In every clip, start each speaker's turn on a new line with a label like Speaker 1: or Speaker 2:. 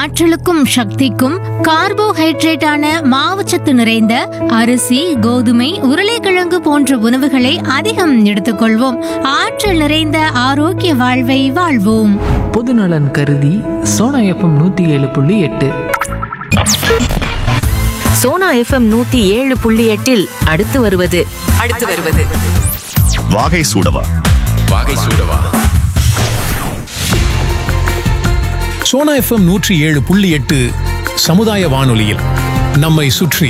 Speaker 1: ஆற்றலுக்கும் சக்திக்கும் கார்போஹைட்ரேட்டான மாவுச்சத்து நிறைந்த அரிசி கோதுமை உருளைக்கிழங்கு போன்ற உணவுகளை அதிகம் எடுத்துக்கொள்வோம் ஆற்றல் நிறைந்த ஆரோக்கிய வாழ்வை வாழ்வோம்
Speaker 2: பொதுநலன் கருதி சோனா எஃப்எம் நூற்றி ஏழு புள்ளி எட்டு
Speaker 3: சோனா எஃப்எம் நூத்தி ஏழு புள்ளி எட்டில் அடுத்து வருவது அடுத்து வருவது
Speaker 4: வாகை சூடவா
Speaker 5: வாகை சூடவா
Speaker 6: சோனா எஃப்எம் நூற்றி ஏழு புள்ளி எட்டு சமுதாய வானொலியில் நம்மை சுற்றி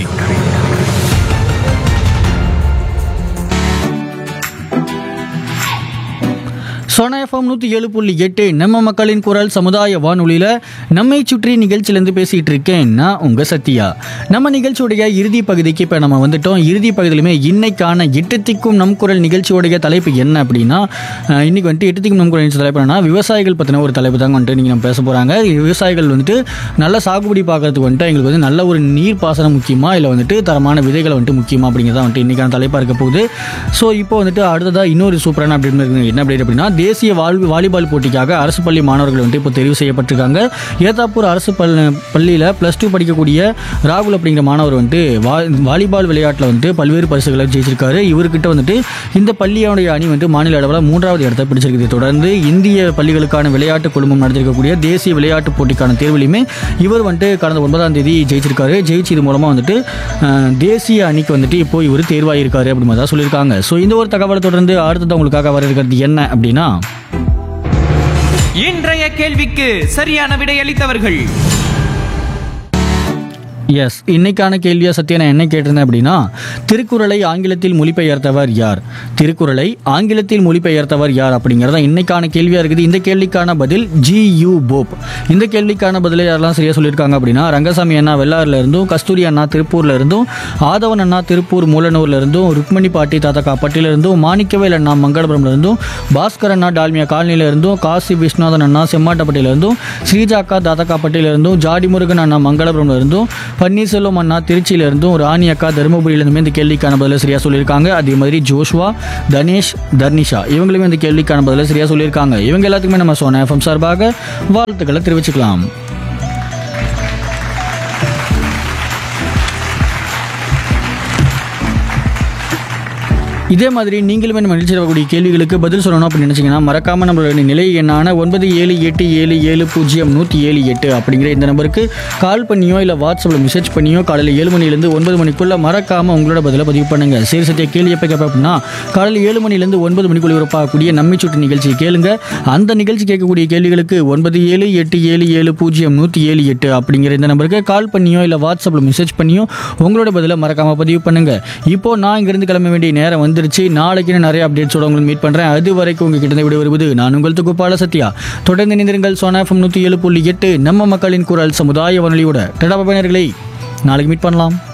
Speaker 7: சோனா எஃப்எம் நூற்றி ஏழு புள்ளி எட்டு நம்ம மக்களின் குரல் சமுதாய வானொலியில் நம்மை சுற்றி நிகழ்ச்சியிலேருந்து பேசிகிட்டு இருக்கேன் நான் உங்கள் சத்யா நம்ம நிகழ்ச்சியுடைய இறுதி பகுதிக்கு இப்போ நம்ம வந்துட்டோம் இறுதி பகுதியிலுமே இன்னைக்கான எட்டுத்திக்கும் நம் குரல் நிகழ்ச்சியுடைய தலைப்பு என்ன அப்படின்னா அஹ், இன்னைக்கு வந்துட்டு எட்டுத்திக்கும் நம் குரல் நிகழ்ச்சி தலைப்பு என்னன்னா விவசாயிகள் பற்றின ஒரு தலைப்பு தாங்க வந்துட்டு நீங்கள் நம்ம பேச போகிறாங்க விவசாயிகள் வந்துட்டு நல்ல சாகுபடி பார்க்கறதுக்கு வந்துட்டு எங்களுக்கு வந்து நல்ல ஒரு நீர் பாசனம் முக்கியமா இல்லை வந்துட்டு தரமான விதைகளை வந்துட்டு முக்கியமா அப்படிங்கிறத வந்துட்டு இன்னைக்கான தலைப்பாக இருக்க போகுது ஸோ இப்போ வந்துட்டு அடுத்ததாக இன்னொரு சூப்பரான அப்டேட் இருக்கு என்ன அப்டேட் அப்படின்னா தேசிய வாழ்வு வாலிபால் போட்டிக்காக அரசு பள்ளி மாணவர்கள் வந்துட்டு இப்போ தெரிவு செய்யப்பட்டிருக்காங்க ஏத்தாப்பூர் அரசு பல் பள்ளியில் ப்ளஸ் டூ படிக்கக்கூடிய ராகுல் அப்படிங்கிற மாணவர் வந்துட்டு வா வாலிபால் விளையாட்டில் வந்துட்டு பல்வேறு பரிசுகளை ஜெயிச்சிருக்காரு இவர்கிட்ட வந்துட்டு இந்த பள்ளியோடைய அணி வந்துட்டு மாநில அளவில் மூன்றாவது இடத்தை பிடிச்சிருக்குது தொடர்ந்து இந்திய பள்ளிகளுக்கான விளையாட்டு குழுமம் நடந்திருக்கக்கூடிய தேசிய விளையாட்டு போட்டிக்கான தேர்விலையுமே இவர் வந்துட்டு கடந்த ஒன்பதாம் தேதி ஜெயிச்சிருக்காரு ஜெயிச்சு இது மூலமாக வந்துட்டு அஹ், தேசிய அணிக்கு வந்துட்டு இப்போ இவர் தேர்வாயிருக்காரு அப்படின்னு தான் சொல்லியிருக்காங்க ஸோ இந்த ஒரு தகவலை தொடர்ந்து அடுத்தது உங்களுக்காக வர இருக்கிறது என்ன அப்படின்னா
Speaker 8: இன்றைய கேள்விக்கு சரியான விடையளித்தவர்கள்
Speaker 7: எஸ் இன்னைக்கான கேள்வியா சத்யா நான் என்ன கேட்டிருந்தேன் அப்படின்னா திருக்குறளை ஆங்கிலத்தில் மொழிபெயர்த்தவர் யார் திருக்குறளை ஆங்கிலத்தில் மொழிபெயர்த்தவர் யார் அப்படிங்கிறதா இன்னைக்கான கேள்வியா இருக்குது இந்த கேள்விக்கான பதில் ஜி யூ போப் இந்த கேள்விக்கான பதிலை யாரெல்லாம் சரியா சொல்லியிருக்காங்க அப்படின்னா ரங்கசாமி அண்ணா வெள்ளாறுல இருந்தும் கஸ்தூரி அண்ணா திருப்பூர்ல இருந்தும் ஆதவன் அண்ணா திருப்பூர் மூலனூர்ல இருந்தும் ருக்மணி பாட்டி தாத்தா காப்பட்டில இருந்தும் மாணிக்கவேல் அண்ணா மங்களபுரம்ல இருந்தும் பாஸ்கர் அண்ணா டால்மியா காலனில இருந்தும் காசி விஸ்வநாதன் அண்ணா செம்மாட்டப்பட்டியில இருந்தும் ஸ்ரீஜாக்கா தாத்தக்காப்பட்டியில இருந்தும் ஜாடி முருகன் அண்ணா மங்களபுரம்ல இருந்தும் பன்னீர்செல்வம் அண்ணா திருச்சியில இருந்தும் ராணி அக்கா தருமபுரியில இருந்துமே இந்த கேள்விக்கான பதில சரியா சொல்லியிருக்காங்க அதே மாதிரி ஜோஷ்வா தனேஷ் தர்னிஷா இவங்களுமே இந்த கேள்விக்கான பதில சரியா சொல்லியிருக்காங்க இவங்க எல்லாத்துக்குமே நம்ம சோனா எஃப்எம் சார்பாக வாழ்த்துக்களை தெரிவிச்சுக்கலாம் இதே மாதிரி நீங்களுமே நம்ம நிகழ்ச்சியில் வரக்கூடிய கேள்விகளுக்கு பதில் சொல்லணும் அப்படின்னு நினச்சிங்கன்னா மறக்காம நம்மளோட நிலை எண்ணான ஒன்பது ஏழு எட்டு ஏழு ஏழு பூஜ்ஜியம் நூற்றி ஏழு எட்டு அப்படிங்கிற இந்த நம்பருக்கு கால் பண்ணியோ இல்லை வாட்ஸ்அப்பில் மெசேஜ் பண்ணியோ காலையில் ஏழு மணிலேருந்து ஒன்பது மணிக்குள்ள மறக்காம உங்களோட பதிலை பதிவு பண்ணுங்க சரி சத்திய கேள்வி எப்போ கேட்பேன் அப்படின்னா காலையில் ஏழு மணிலேருந்து ஒன்பது மணிக்குள்ள உறப்பாகக்கூடிய நம்மை சுட்டு நிகழ்ச்சியை கேளுங்க அந்த நிகழ்ச்சி கேட்கக்கூடிய கேள்விகளுக்கு ஒன்பது ஏழு எட்டு ஏழு ஏழு பூஜ்ஜியம் நூற்றி ஏழு எட்டு அப்படிங்கிற இந்த நம்பருக்கு கால் பண்ணியோ இல்லை வாட்ஸ்அப்பில் மெசேஜ் பண்ணியோ உங்களோட பதிலை மறக்காம பதிவு பண்ணுங்க இப்போ நான் இங்கிருந்து கிளம்ப வேண்டிய நேரம் வந்துருச்சு நாளைக்கு நான் நிறைய அப்டேட்ஸோட உங்களுக்கு மீட் பண்றேன் அது வரைக்கும் உங்ககிட்ட விட வருவது நான் உங்கள் தொகுப்பாள சத்யா தொடர்ந்து இணைந்திருங்கள் சோனா எஃப்எம் நூற்றி ஏழு புள்ளி எட்டு நம்ம மக்களின் குரல் சமுதாய வானொலியோட டடா பயனர்களை நாளைக்கு மீட் பண்ணலாம்